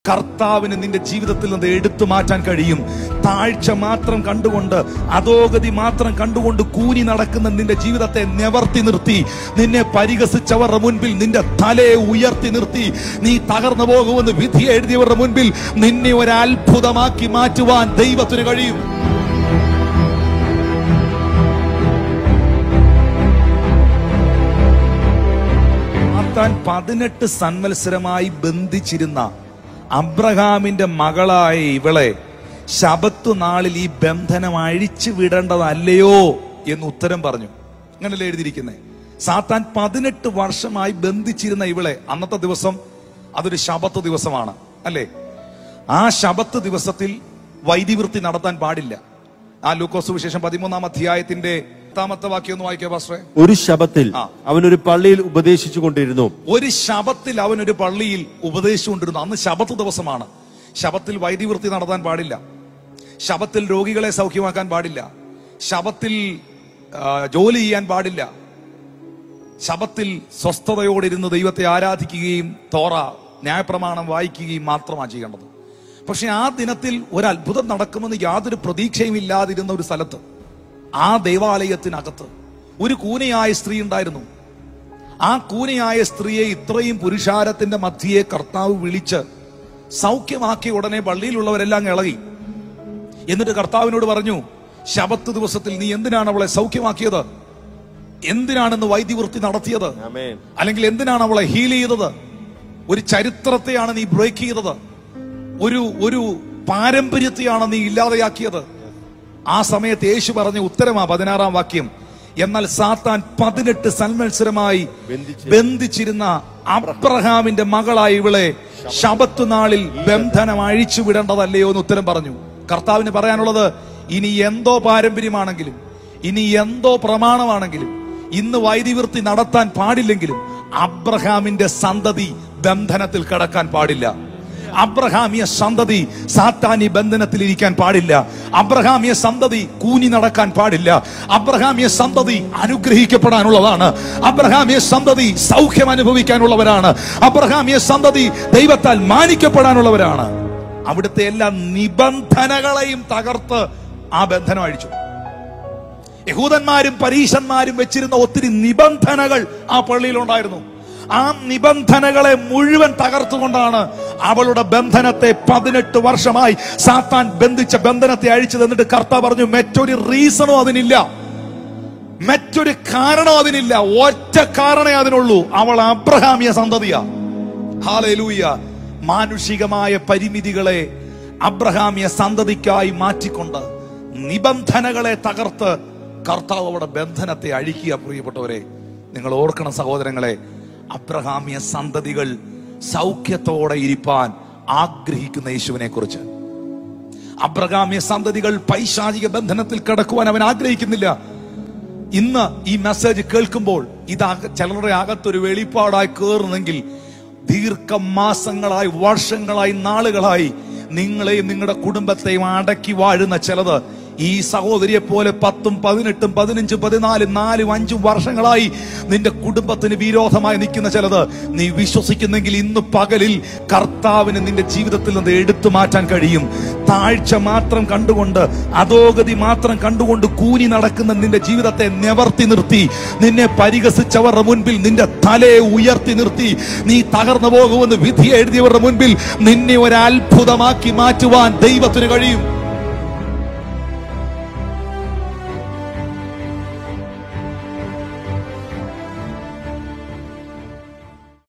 കർത്താവിന് നിന്റെ ജീവിതത്തിൽ നിന്ന് എടുത്തു മാറ്റാൻ കഴിയും താഴ്ച മാത്രം കണ്ടുകൊണ്ട് അധോഗതി മാത്രം കണ്ടുകൊണ്ട് കൂനി നടക്കുന്ന നിന്റെ ജീവിതത്തെ നിവർത്തി നിർത്തി നിന്നെ പരിഹസിച്ചവരുടെ മുൻപിൽ നിന്റെ തലയെ ഉയർത്തി നിർത്തി നീ തകർന്നു പോകുമെന്ന് വിധി എഴുതിയവരുടെ മുൻപിൽ നിന്നെ ഒരു അത്ഭുതമാക്കി മാറ്റുവാൻ ദൈവത്തിന് കഴിയും താൻ പതിനെട്ട് സന്മത്സരമായി ബന്ധിച്ചിരുന്ന അബ്രഹാമിന്റെ മകളായ ഇവളെ ശബത്തു നാളിൽ ഈ ബന്ധനം അഴിച്ചു വിടേണ്ടതല്ലയോ എന്ന് ഉത്തരം പറഞ്ഞു അങ്ങനല്ലേ എഴുതിയിരിക്കുന്നത് സാത്താൻ പതിനെട്ട് വർഷമായി ബന്ധിച്ചിരുന്ന ഇവളെ അന്നത്തെ ദിവസം അതൊരു ശബത്ത് ദിവസമാണ് അല്ലേ ആ ശബത്ത് ദിവസത്തിൽ വൈദിവൃത്തി നടത്താൻ പാടില്ല ആ ലൂക്കോസ് വിശേഷം പതിമൂന്നാം അധ്യായത്തിന്റെ എട്ടാമത്തെ വാക്യം ഒന്ന് വായിക്കുക പാസ്റ്ററെ ഒരു ശബത്തിൽ ആ. അവനൊരു പള്ളിയിൽ ഉപദേശിച്ചു കൊണ്ടിരുന്നു ഒരു ശബത്തിൽ അവൻ ഒരു പള്ളിയിൽ ഉപദേശിച്ചുകൊണ്ടിരുന്നു അന്ന് ശബത്ത് ദിവസമാണ് ശബത്തിൽ വൈദിവൃത്തി നടത്താൻ പാടില്ല ശബത്തിൽ രോഗികളെ സൗഖ്യമാക്കാൻ പാടില്ല ശബത്തിൽ ആ, ജോലി ചെയ്യാൻ പാടില്ല ശബത്തിൽ സ്വസ്ഥതയോടിരുന്ന് ദൈവത്തെ ആരാധിക്കുകയും തോറ ന്യായപ്രമാണം വായിക്കുകയും മാത്രമാണ് ചെയ്യേണ്ടത് പക്ഷെ ആ ദിനത്തിൽ ഒരു അത്ഭുതം നടക്കുമെന്ന് യാതൊരു പ്രതീക്ഷയും ഇല്ലാതിരുന്ന ഒരു സ്ഥലത്ത് ആ ദേവാലയത്തിനകത്ത് ഒരു കൂനയായ സ്ത്രീ ഉണ്ടായിരുന്നു ആ കൂനയായ സ്ത്രീയെ ഇത്രയും പുരുഷാരത്തിന്റെ മധ്യയെ കർത്താവ് വിളിച്ച് സൗഖ്യമാക്കിയ ഉടനെ പള്ളിയിലുള്ളവരെല്ലാം ഇളകി എന്നിട്ട് കർത്താവിനോട് പറഞ്ഞു ശബത്ത് ദിവസത്തിൽ നീ എന്തിനാണ് അവളെ സൗഖ്യമാക്കിയത് എന്തിനാണെന്ന് വൈദ്യവൃത്തി നടത്തിയത് ആമേൻ അല്ലെങ്കിൽ എന്തിനാണ് അവളെ ഹീൽ ചെയ്തത് ഒരു ചരിത്രത്തെയാണ് നീ ബ്രേക്ക് ചെയ്തത് ഒരു ഒരു പാരമ്പര്യത്തെയാണ് നീ ഇല്ലാതെയാക്കിയത് ആ സമയത്ത് യേശു പറഞ്ഞ ഉത്തരമാ പതിനാറാം വാക്യം എന്നാൽ സാത്താൻ പതിനെട്ട് സന്മത്സരമായി ബന്ധിച്ച് ബന്ധിച്ചിരുന്ന അബ്രഹാമിന്റെ മകളായി ഇവളെ ശബത്ത് നാളിൽ ബന്ധനം അഴിച്ചു വിടേണ്ടതല്ലയോ എന്ന് ഉത്തരം പറഞ്ഞു കർത്താവിന് പറയാനുള്ളത് ഇനി എന്തോ പാരമ്പര്യമാണെങ്കിലും ഇനി എന്തോ പ്രമാണമാണെങ്കിലും ഇന്ന് വൈദിവൃത്തി നടത്താൻ പാടില്ലെങ്കിലും അബ്രഹാമിന്റെ സന്തതി ബന്ധനത്തിൽ കടക്കാൻ പാടില്ല അബ്രഹാമിയ സന്തതി സാത്താനി ബന്ധനത്തിൽ ഇരിക്കാൻ പാടില്ല അബ്രഹാമിയ സന്തതി കൂനി നടക്കാൻ പാടില്ല അബ്രഹാമിയ സന്തതി അനുഗ്രഹിക്കപ്പെടാനുള്ളതാണ് അബ്രഹാമിയ സന്തതി സൗഖ്യം അനുഭവിക്കാനുള്ളവരാണ് അബ്രഹാമിയ സന്തതി ദൈവത്താൽ മാനിക്കപ്പെടാനുള്ളവരാണ് അവിടുത്തെ എല്ലാ നിബന്ധനകളെയും തകർത്ത് ആ ബന്ധനം അഴിച്ചു യഹൂദന്മാരും പരീശന്മാരും വെച്ചിരുന്ന ഒത്തിരി നിബന്ധനകൾ ആ പള്ളിയിലുണ്ടായിരുന്നു ആ നിബന്ധനകളെ മുഴുവൻ തകർത്തുകൊണ്ടാണ് അവളുടെ ബന്ധനത്തെ പതിനെട്ട് വർഷമായി സാത്താൻ ബന്ധിച്ച ബന്ധനത്തെ അഴിച്ചു തന്നിട്ട് കർത്ത പറഞ്ഞു മറ്റൊരു റീസണും അതിനില്ല മറ്റൊരു കാരണം അതിനില്ല ഒറ്റ കാരണേ അതിനുള്ളൂ അവൾ അബ്രഹാമിയ സന്തതിയാ ഹാലൂയ മാനുഷികമായ പരിമിതികളെ അബ്രഹാമിയ സന്തതിക്കായി മാറ്റിക്കൊണ്ട് നിബന്ധനകളെ തകർത്ത് കർത്താവ് അവിടെ ബന്ധനത്തെ അഴിക്കുക പ്രിയപ്പെട്ടവരെ നിങ്ങൾ ഓർക്കണം സഹോദരങ്ങളെ അബ്രഹാമിയ സന്തതികൾ സൗഖ്യത്തോടെ ഇരിപ്പാൻ ആഗ്രഹിക്കുന്ന യേശുവിനെ കുറിച്ച് അബ്രഹാമിയ സന്തതികൾ പൈശാചിക ബന്ധനത്തിൽ കിടക്കുവാൻ അവൻ ആഗ്രഹിക്കുന്നില്ല ഇന്ന് ഈ മെസ്സേജ് കേൾക്കുമ്പോൾ ഇത് അക- ചിലരുടെ അകത്തൊരു വെളിപ്പാടായി കയറുന്നെങ്കിൽ ദീർഘമാസങ്ങളായി വർഷങ്ങളായി നാളുകളായി നിങ്ങളെയും നിങ്ങളുടെ കുടുംബത്തെയും അടക്കി വാഴുന്ന ചിലത് ഈ സഹോദരിയെ പോലെ പത്തും പതിനെട്ടും പതിനഞ്ചും പതിനാലും നാലും അഞ്ചും വർഷങ്ങളായി നിന്റെ കുടുംബത്തിന് വിരോധമായി നിൽക്കുന്ന ചിലത് നീ വിശ്വസിക്കുന്നെങ്കിൽ ഇന്ന് പകലിൽ കർത്താവിന് നിന്റെ ജീവിതത്തിൽ നിന്ന് എടുത്തു മാറ്റാൻ കഴിയും താഴ്ച മാത്രം കണ്ടുകൊണ്ട് അധോഗതി മാത്രം കണ്ടുകൊണ്ട് കൂനി നടക്കുന്ന നിന്റെ ജീവിതത്തെ നിവർത്തി നിർത്തി നിന്നെ പരിഹസിച്ചവരുടെ മുൻപിൽ നിന്റെ തലയെ ഉയർത്തി നിർത്തി നീ തകർന്നു പോകുമെന്ന് വിധി എഴുതിയവരുടെ മുൻപിൽ നിന്നെ ഒരു അത്ഭുതമാക്കി മാറ്റുവാൻ ദൈവത്തിന് കഴിയും